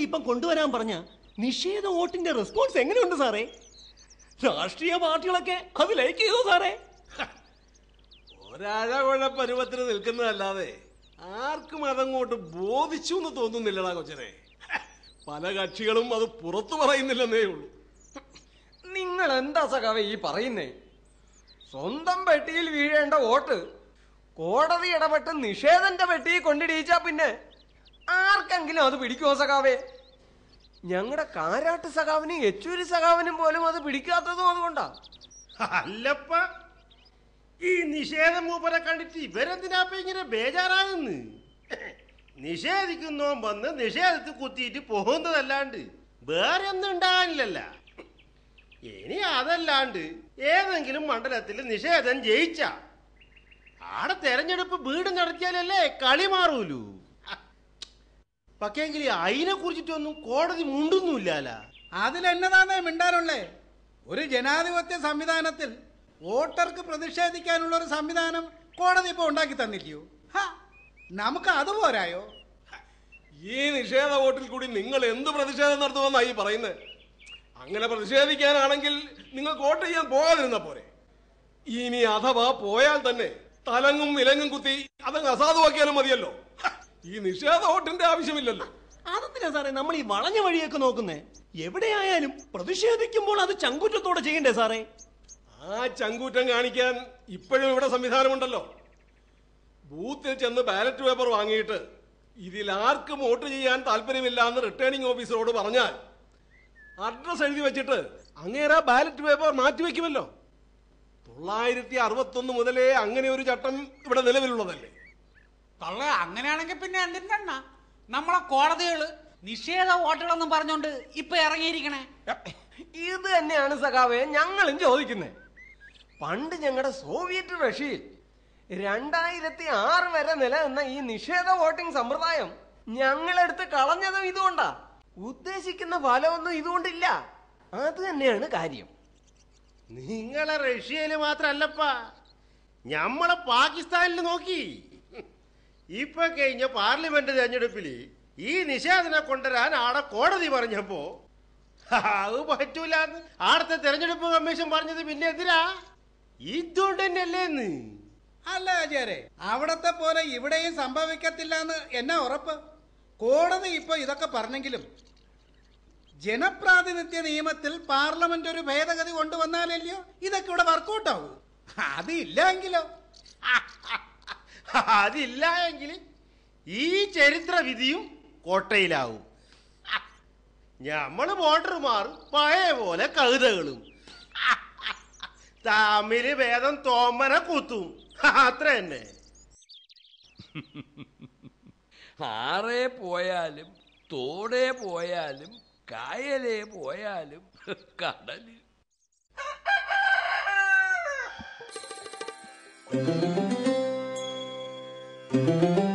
ഇപ്പം കൊണ്ടുവരാൻ പറഞ്ഞ നിഷേധ വോട്ടിന്റെ റെസ്പോൺസ് എങ്ങനെയുണ്ട് സാറേ രാഷ്ട്രീയ പാർട്ടികളൊക്കെ അത് ലൈക്ക് ചെയ്തോ സാറേ ഒരാഴകുഴ പരുവത്തിന് നിൽക്കുന്നതല്ലാതെ ആർക്കും അതങ്ങോട്ട് ബോധിച്ചു എന്ന് തോന്നുന്നില്ലടാ കൊച്ചനെ പല കക്ഷികളും അത് പുറത്തു പറയുന്നില്ലെന്നേ ഉള്ളൂ നിങ്ങൾ എന്താ സഖാവേ ഈ പറയുന്നേ സ്വന്തം പെട്ടിയിൽ വീഴേണ്ട വോട്ട് കോടതി ഇടപെട്ട് നിഷേധന്റെ പെട്ടിയിൽ കൊണ്ടിടിയിച്ചാ പിന്നെ ആർക്കെങ്കിലും അത് പിടിക്കുമോ സഖാവേ ഞങ്ങളുടെ കാരാട്ട് സഖാവിനും യെച്ചൂരി സഖാവിനും പോലും അത് പിടിക്കാത്തതും അതുകൊണ്ടാ അല്ലപ്പ ഈ നിഷേധ മൂപ്പരെ കണ്ടിട്ട് ഇവരെന്തിനാപ്പ ഇങ്ങനെ ബേജാറാകുന്നു നിഷേധിക്കുന്നോൻ വന്ന് നിഷേധത്തിൽ കുത്തിയിട്ട് പോകുന്നതല്ലാണ്ട് വേറെ ഒന്നും ഉണ്ടാകാനില്ലല്ല ഇനി അതല്ലാണ്ട് ഏതെങ്കിലും മണ്ഡലത്തിൽ നിഷേധം ജയിച്ച ആടെ തെരഞ്ഞെടുപ്പ് വീട് നടത്തിയാലല്ലേ കളി മാറൂലൂ പക്ഷേങ്കിൽ അതിനെ കുറിച്ചിട്ടൊന്നും കോടതി മുണ്ടൊന്നുമില്ലാല അതിലെന്നതാന്നേ മിണ്ടാനുള്ളേ ഒരു ജനാധിപത്യ സംവിധാനത്തിൽ വോട്ടർക്ക് പ്രതിഷേധിക്കാനുള്ള ഒരു സംവിധാനം കോടതി ഇപ്പൊ ഉണ്ടാക്കി തന്നില്ലയോ ഹാ, നമുക്ക് അത് പോരായോ ഈ നിഷേധ വോട്ടിൽ കൂടി നിങ്ങൾ എന്ത് പ്രതിഷേധം നടത്തുമെന്നായി പറയുന്നത് അങ്ങനെ പ്രതിഷേധിക്കാനാണെങ്കിൽ നിങ്ങൾക്ക് വോട്ട് ചെയ്യാൻ പോകാതിരുന്ന പോരെ ഇനി അഥവാ പോയാൽ തന്നെ തലങ്ങും വിലങ്ങും കുത്തി അതങ്ങ് അസാധുവാക്കിയാലും മതിയല്ലോ ഹ, ഈ നിഷേധ വോട്ടിന്റെ ആവശ്യമില്ലല്ലോ അതെന്തിനാ സാറേ നമ്മൾ ഈ വളഞ്ഞ വഴിയൊക്കെ നോക്കുന്നേ എവിടെയായാലും പ്രതിഷേധിക്കുമ്പോൾ അത് ചങ്കുറ്റത്തോടെ ചെയ്യണ്ടേ സാറേ ആ ചങ്കൂറ്റം കാണിക്കാൻ ഇപ്പോഴും ഇവിടെ സംവിധാനമുണ്ടല്ലോ ബൂത്തിൽ ചെന്ന് ബാലറ്റ് പേപ്പർ വാങ്ങിയിട്ട് ഇതിൽ ആർക്കും വോട്ട് ചെയ്യാൻ താല്പര്യമില്ല എന്ന് റിട്ടേണിംഗ് ഓഫീസറോട് പറഞ്ഞാൽ അഡ്രസ് എഴുതി വെച്ചിട്ട് അങ്ങേരാ ബാലറ്റ് പേപ്പർ മാറ്റിവെക്കുമല്ലോ തൊള്ളായിരത്തി അറുപത്തൊന്ന് മുതലേ അങ്ങനെ ഒരു ചട്ടം ഇവിടെ നിലവിലുള്ളതല്ലേ തള്ള അങ്ങനെയാണെങ്കിൽ പിന്നെ എന്തിനാ നമ്മളെ കോടതികള് നിഷേധ വോട്ടുകളെന്നും പറഞ്ഞോണ്ട് ഇപ്പൊ ഇറങ്ങിയിരിക്കണേ ഇത് തന്നെയാണ് സഖാവേ ഞങ്ങളും ചോദിക്കുന്നത് പണ്ട് ഞങ്ങളുടെ സോവിയറ്റ് റഷ്യയിൽ രണ്ടായിരത്തി ആറ് വരെ നിലനിന്ന ഈ നിഷേധ വോട്ടിംഗ് സമ്പ്രദായം ഞങ്ങളെടുത്ത് കളഞ്ഞതും ഇതുകൊണ്ടാ ഉദ്ദേശിക്കുന്ന ഫലമൊന്നും ഇതുകൊണ്ടില്ല അത് തന്നെയാണ് കാര്യം നിങ്ങളെ റഷ്യയില് മാത്രല്ലപ്പാ ഞമ്മളെ പാകിസ്ഥാനിൽ നോക്കി ഇപ്പൊ കഴിഞ്ഞ പാർലമെന്റ് തെരഞ്ഞെടുപ്പില് ഈ നിഷേധനെ കൊണ്ടുവരാൻ ആടെ കോടതി പറഞ്ഞപ്പോ അത് പറ്റൂല ആടത്തെ തെരഞ്ഞെടുപ്പ് കമ്മീഷൻ പറഞ്ഞത് പിന്നെ എന്തിനാ ഇതുകൊണ്ട് തന്നെയല്ലേന്ന് അല്ല ആചാരെ അവിടത്തെ പോലെ ഇവിടെയും സംഭവിക്കത്തില്ല എന്ന് എന്നാ ഉറപ്പ് കോടതി ഇപ്പൊ ഇതൊക്കെ പറഞ്ഞെങ്കിലും ജനപ്രാതിനിധ്യ നിയമത്തിൽ പാർലമെന്റ് ഒരു ഭേദഗതി കൊണ്ടുവന്നാലല്ലയോ ഇതൊക്കെ ഇവിടെ വർക്കൗട്ട് ആവൂ അതില്ലെങ്കിലോ അതില്ല എങ്കിൽ ഈ ചരിത്ര വിധിയും കോട്ടയിലാവും ഞമ്മള് വോട്ടർമാർ പഴയ പോലെ കവിതകളും തമ്മില് ഭേദം തോമന കുത്തും അത്ര തന്നെ ആറേ പോയാലും തോടേ പോയാലും കായലേ പോയാലും കടലിൽ Thank you.